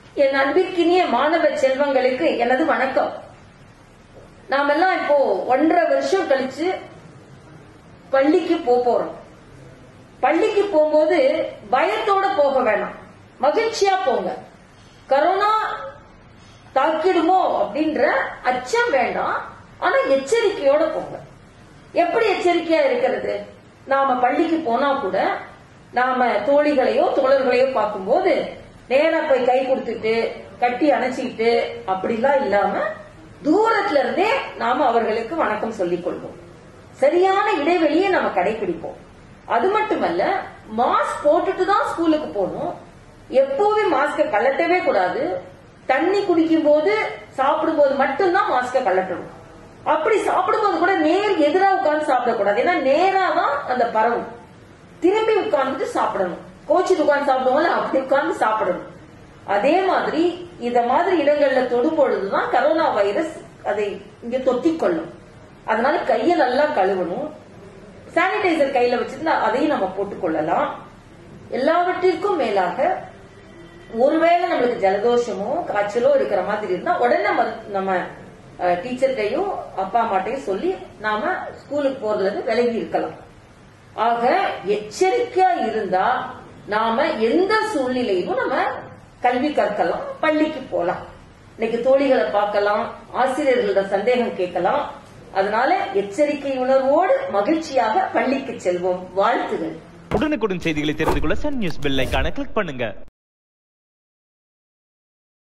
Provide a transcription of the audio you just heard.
என் அன்பிற்கினிய மாணவ செல்வங்களுக்கு எனது வணக்கம் நாமெல்லாம் இப்போ ஒன்றரை வருஷம் கழிச்சு பள்ளிக்கு போக போறோம் பள்ளிக்கு போகும்போது பயத்தோட போக வேணாம் மகிழ்ச்சியா போங்க கரோனா தாக்கிடுமோ அப்படின்ற அச்சம் வேண்டாம் ஆனா எச்சரிக்கையோட போங்க எப்படி எச்சரிக்கையா இருக்கிறது நாம பள்ளிக்கு போனா கூட நாம தோழிகளையோ தோழர்களையோ பார்க்கும்போது நேரா போய் கை கொடுத்துட்டு கட்டி அணைச்சிக்கிட்டு அப்படிலாம் இல்லாம தூரத்துல இருந்தே நாம அவர்களுக்கு வணக்கம் சொல்லிக் கொள்வோம் சரியான இடைவெளியை நம்ம கடைபிடிப்போம் அது மட்டுமல்ல மாஸ்க் போட்டுட்டு தான் ஸ்கூலுக்கு போகணும் எப்பவுமே மாஸ்க கழட்டவே கூடாது தண்ணி குடிக்கும் போது சாப்பிடும் போது மட்டும்தான் மாஸ்க கழட்டணும் அப்படி சாப்பிடும்போது கூட நேர் எதிரா உட்கார்ந்து சாப்பிடக்கூடாது ஏன்னா நேரா தான் அந்த பரவும் திரும்பி உட்கார்ந்துட்டு சாப்பிடணும் கோச்சிட்டு உட்கார்ந்து சாப்பிடுவோம்ல அப்படி உட்கார்ந்து சாப்பிடணும் அதே மாதிரி இத மாதிரி இடங்கள்ல தொடும் பொழுதுதான் கரோனா வைரஸ் அதை இங்க தொத்திக் கொள்ளும் அதனால கையை நல்லா கழுவணும் சானிடைசர் கையில வச்சிருந்தா அதையும் நம்ம போட்டுக்கொள்ளலாம் எல்லாவற்றிற்கும் மேலாக ஒருவேளை நம்மளுக்கு ஜலதோஷமோ காய்ச்சலோ இருக்கிற மாதிரி இருந்தா உடனே மரு- நம்ம டீச்சர்கிட்டையும் அப்பா அம்மாட்டையும் சொல்லி நாம ஸ்கூலுக்கு போறதுல இருந்து விலகி இருக்கலாம் ஆக எச்சரிக்கையா இருந்தா நாம எந்த சூழ்நிலையிலும் நம்ம கல்வி கற்கலாம் பள்ளிக்கு போலாம் இன்னைக்கு தோழிகளை பார்க்கலாம் ஆசிரியர்களோட சந்தேகம் கேட்கலாம் அதனால எச்சரிக்கை உணர்வோடு மகிழ்ச்சியாக பள்ளிக்கு செல்வோம் வாழ்த்துகள் உடனுக்குடன் செய்திகளை தெரிந்து கொள்ள சன் நியூஸ் பெல் ஐகானை கிளிக் பண்ணுங்க